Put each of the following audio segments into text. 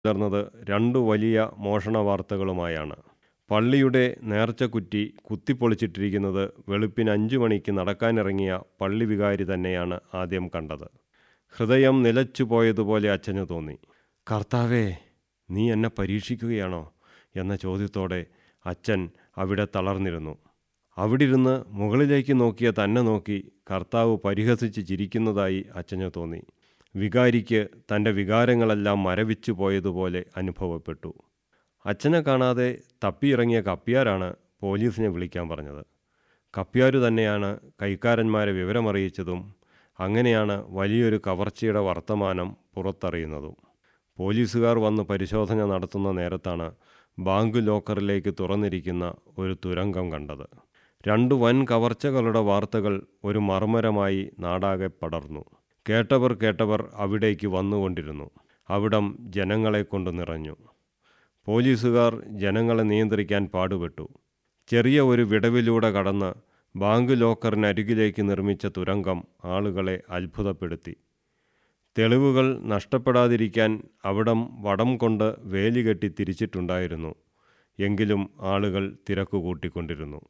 പുലർന്നത് രണ്ടു വലിയ മോഷണ വാർത്തകളുമായാണ് പള്ളിയുടെ നേർച്ചക്കുറ്റി കുത്തിപ്പൊളിച്ചിട്ടിരിക്കുന്നത് വെളുപ്പിന് അഞ്ചു മണിക്ക് നടക്കാനിറങ്ങിയ പള്ളി വികാരി തന്നെയാണ് ആദ്യം കണ്ടത് ഹൃദയം നിലച്ചു പോയതുപോലെ അച്ഛന് തോന്നി കർത്താവേ നീ എന്നെ പരീക്ഷിക്കുകയാണോ എന്ന ചോദ്യത്തോടെ അച്ഛൻ അവിടെ തളർന്നിരുന്നു അവിടിരുന്ന് മുകളിലേക്ക് നോക്കിയ തന്നെ നോക്കി കർത്താവ് പരിഹസിച്ച് ചിരിക്കുന്നതായി അച്ഛന് തോന്നി വികാരിക്ക് തൻ്റെ വികാരങ്ങളെല്ലാം മരവിച്ചു പോയതുപോലെ അനുഭവപ്പെട്ടു അച്ഛനെ കാണാതെ തപ്പിയിറങ്ങിയ കപ്പ്യാരാണ് പോലീസിനെ വിളിക്കാൻ പറഞ്ഞത് കപ്പ്യാരു തന്നെയാണ് കൈക്കാരന്മാരെ വിവരമറിയിച്ചതും അങ്ങനെയാണ് വലിയൊരു കവർച്ചയുടെ വർത്തമാനം പുറത്തറിയുന്നതും പോലീസുകാർ വന്ന് പരിശോധന നടത്തുന്ന നേരത്താണ് ബാങ്ക് ലോക്കറിലേക്ക് തുറന്നിരിക്കുന്ന ഒരു തുരങ്കം കണ്ടത് രണ്ട് വൻ കവർച്ചകളുടെ വാർത്തകൾ ഒരു മർമ്മരമായി നാടാകെ പടർന്നു കേട്ടവർ കേട്ടവർ അവിടേക്ക് വന്നുകൊണ്ടിരുന്നു അവിടം ജനങ്ങളെ കൊണ്ട് നിറഞ്ഞു പോലീസുകാർ ജനങ്ങളെ നിയന്ത്രിക്കാൻ പാടുപെട്ടു ചെറിയ ഒരു വിടവിലൂടെ കടന്ന് ബാങ്ക് ലോക്കറിനരികിലേക്ക് നിർമ്മിച്ച തുരങ്കം ആളുകളെ അത്ഭുതപ്പെടുത്തി തെളിവുകൾ നഷ്ടപ്പെടാതിരിക്കാൻ അവിടം വടം കൊണ്ട് വേലി കെട്ടി തിരിച്ചിട്ടുണ്ടായിരുന്നു എങ്കിലും ആളുകൾ തിരക്ക് കൂട്ടിക്കൊണ്ടിരുന്നു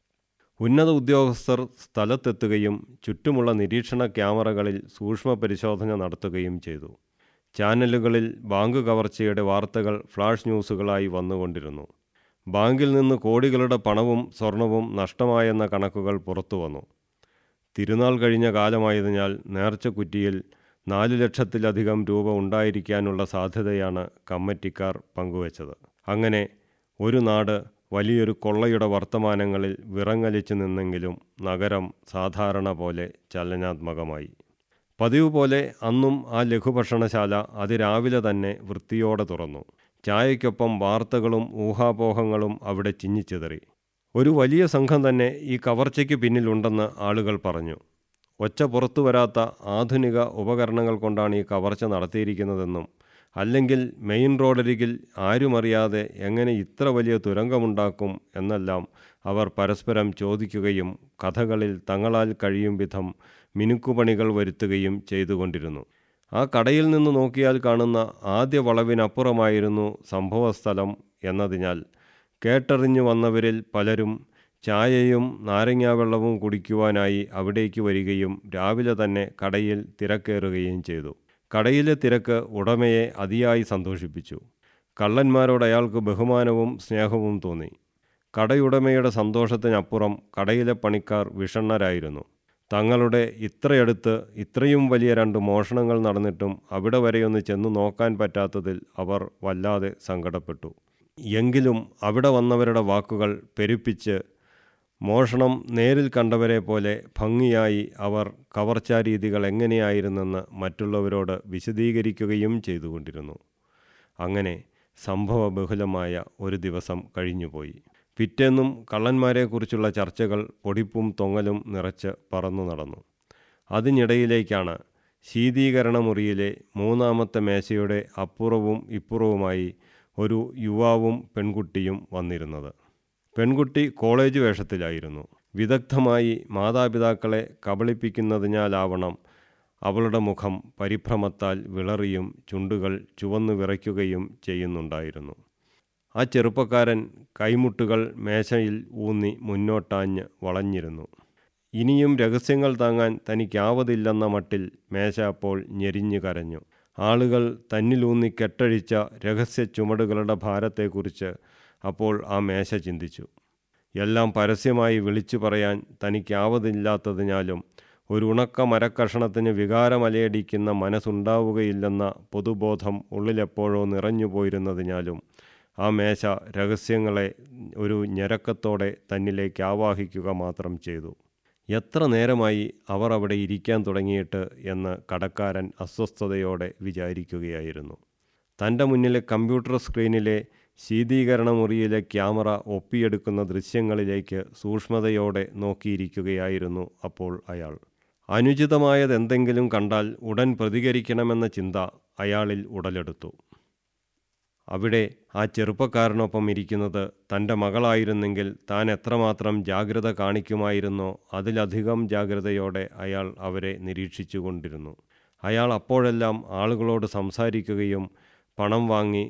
ഉന്നത ഉദ്യോഗസ്ഥർ സ്ഥലത്തെത്തുകയും ചുറ്റുമുള്ള നിരീക്ഷണ ക്യാമറകളിൽ സൂക്ഷ്മ പരിശോധന നടത്തുകയും ചെയ്തു ചാനലുകളിൽ ബാങ്ക് കവർച്ചയുടെ വാർത്തകൾ ഫ്ലാഷ് ന്യൂസുകളായി വന്നുകൊണ്ടിരുന്നു ബാങ്കിൽ നിന്ന് കോടികളുടെ പണവും സ്വർണവും നഷ്ടമായെന്ന കണക്കുകൾ പുറത്തു വന്നു തിരുനാൾ കഴിഞ്ഞ കാലമായതിനാൽ നേർച്ചക്കുറ്റിയിൽ നാല് ലക്ഷത്തിലധികം രൂപ ഉണ്ടായിരിക്കാനുള്ള സാധ്യതയാണ് കമ്മിറ്റിക്കാർ പങ്കുവച്ചത് അങ്ങനെ ഒരു നാട് വലിയൊരു കൊള്ളയുടെ വർത്തമാനങ്ങളിൽ വിറങ്ങലിച്ചു നിന്നെങ്കിലും നഗരം സാധാരണ പോലെ ചലനാത്മകമായി പതിവ് പോലെ അന്നും ആ ലഘുഭക്ഷണശാല അതിരാവിലെ തന്നെ വൃത്തിയോടെ തുറന്നു ചായയ്ക്കൊപ്പം വാർത്തകളും ഊഹാപോഹങ്ങളും അവിടെ ചിന്നിച്ചിതറി ഒരു വലിയ സംഘം തന്നെ ഈ കവർച്ചയ്ക്ക് പിന്നിലുണ്ടെന്ന് ആളുകൾ പറഞ്ഞു ഒച്ച പുറത്തു വരാത്ത ആധുനിക ഉപകരണങ്ങൾ കൊണ്ടാണ് ഈ കവർച്ച നടത്തിയിരിക്കുന്നതെന്നും അല്ലെങ്കിൽ മെയിൻ റോഡരികിൽ ആരുമറിയാതെ എങ്ങനെ ഇത്ര വലിയ തുരങ്കമുണ്ടാക്കും എന്നെല്ലാം അവർ പരസ്പരം ചോദിക്കുകയും കഥകളിൽ തങ്ങളാൽ കഴിയും വിധം മിനുക്കുപണികൾ വരുത്തുകയും ചെയ്തുകൊണ്ടിരുന്നു ആ കടയിൽ നിന്ന് നോക്കിയാൽ കാണുന്ന ആദ്യ വളവിനപ്പുറമായിരുന്നു സംഭവസ്ഥലം എന്നതിനാൽ കേട്ടറിഞ്ഞു വന്നവരിൽ പലരും ചായയും നാരങ്ങാവെള്ളവും കുടിക്കുവാനായി അവിടേക്ക് വരികയും രാവിലെ തന്നെ കടയിൽ തിരക്കേറുകയും ചെയ്തു കടയിലെ തിരക്ക് ഉടമയെ അതിയായി സന്തോഷിപ്പിച്ചു കള്ളന്മാരോട് അയാൾക്ക് ബഹുമാനവും സ്നേഹവും തോന്നി കടയുടമയുടെ സന്തോഷത്തിനപ്പുറം കടയിലെ പണിക്കാർ വിഷണ്ണരായിരുന്നു തങ്ങളുടെ ഇത്രയടുത്ത് ഇത്രയും വലിയ രണ്ട് മോഷണങ്ങൾ നടന്നിട്ടും അവിടെ വരെയൊന്ന് ചെന്നു നോക്കാൻ പറ്റാത്തതിൽ അവർ വല്ലാതെ സങ്കടപ്പെട്ടു എങ്കിലും അവിടെ വന്നവരുടെ വാക്കുകൾ പെരുപ്പിച്ച് മോഷണം നേരിൽ കണ്ടവരെ പോലെ ഭംഗിയായി അവർ കവർച്ചാരീതികൾ എങ്ങനെയായിരുന്നെന്ന് മറ്റുള്ളവരോട് വിശദീകരിക്കുകയും ചെയ്തുകൊണ്ടിരുന്നു അങ്ങനെ സംഭവബഹുലമായ ഒരു ദിവസം കഴിഞ്ഞുപോയി പിറ്റേന്നും കള്ളന്മാരെക്കുറിച്ചുള്ള ചർച്ചകൾ പൊടിപ്പും തൊങ്ങലും നിറച്ച് പറന്നു നടന്നു അതിനിടയിലേക്കാണ് ശീതീകരണ മുറിയിലെ മൂന്നാമത്തെ മേശയുടെ അപ്പുറവും ഇപ്പുറവുമായി ഒരു യുവാവും പെൺകുട്ടിയും വന്നിരുന്നത് പെൺകുട്ടി കോളേജ് വേഷത്തിലായിരുന്നു വിദഗ്ധമായി മാതാപിതാക്കളെ കബളിപ്പിക്കുന്നതിനാലാവണം അവളുടെ മുഖം പരിഭ്രമത്താൽ വിളറിയും ചുണ്ടുകൾ ചുവന്നു വിറയ്ക്കുകയും ചെയ്യുന്നുണ്ടായിരുന്നു ആ ചെറുപ്പക്കാരൻ കൈമുട്ടുകൾ മേശയിൽ ഊന്നി മുന്നോട്ടാഞ്ഞ് വളഞ്ഞിരുന്നു ഇനിയും രഹസ്യങ്ങൾ താങ്ങാൻ തനിക്കാവതില്ലെന്ന മട്ടിൽ മേശ അപ്പോൾ ഞെരിഞ്ഞു കരഞ്ഞു ആളുകൾ തന്നിലൂന്നി കെട്ടഴിച്ച രഹസ്യ ചുമടുകളുടെ ഭാരത്തെക്കുറിച്ച് അപ്പോൾ ആ മേശ ചിന്തിച്ചു എല്ലാം പരസ്യമായി വിളിച്ചു പറയാൻ തനിക്കാവതില്ലാത്തതിനാലും ഒരു ഉണക്ക മരക്കഷണത്തിന് വികാരമലയടിക്കുന്ന മനസ്സുണ്ടാവുകയില്ലെന്ന പൊതുബോധം ഉള്ളിലെപ്പോഴോ നിറഞ്ഞു പോയിരുന്നതിനാലും ആ മേശ രഹസ്യങ്ങളെ ഒരു ഞെരക്കത്തോടെ തന്നിലേക്ക് ആവാഹിക്കുക മാത്രം ചെയ്തു എത്ര നേരമായി അവർ അവിടെ ഇരിക്കാൻ തുടങ്ങിയിട്ട് എന്ന് കടക്കാരൻ അസ്വസ്ഥതയോടെ വിചാരിക്കുകയായിരുന്നു തൻ്റെ മുന്നിലെ കമ്പ്യൂട്ടർ സ്ക്രീനിലെ ശീതീകരണ മുറിയിലെ ക്യാമറ ഒപ്പിയെടുക്കുന്ന ദൃശ്യങ്ങളിലേക്ക് സൂക്ഷ്മതയോടെ നോക്കിയിരിക്കുകയായിരുന്നു അപ്പോൾ അയാൾ അനുചിതമായതെന്തെങ്കിലും കണ്ടാൽ ഉടൻ പ്രതികരിക്കണമെന്ന ചിന്ത അയാളിൽ ഉടലെടുത്തു അവിടെ ആ ചെറുപ്പക്കാരനൊപ്പം ഇരിക്കുന്നത് തൻ്റെ മകളായിരുന്നെങ്കിൽ താൻ എത്രമാത്രം ജാഗ്രത കാണിക്കുമായിരുന്നോ അതിലധികം ജാഗ്രതയോടെ അയാൾ അവരെ നിരീക്ഷിച്ചു കൊണ്ടിരുന്നു അയാൾ അപ്പോഴെല്ലാം ആളുകളോട് സംസാരിക്കുകയും പണം വാങ്ങി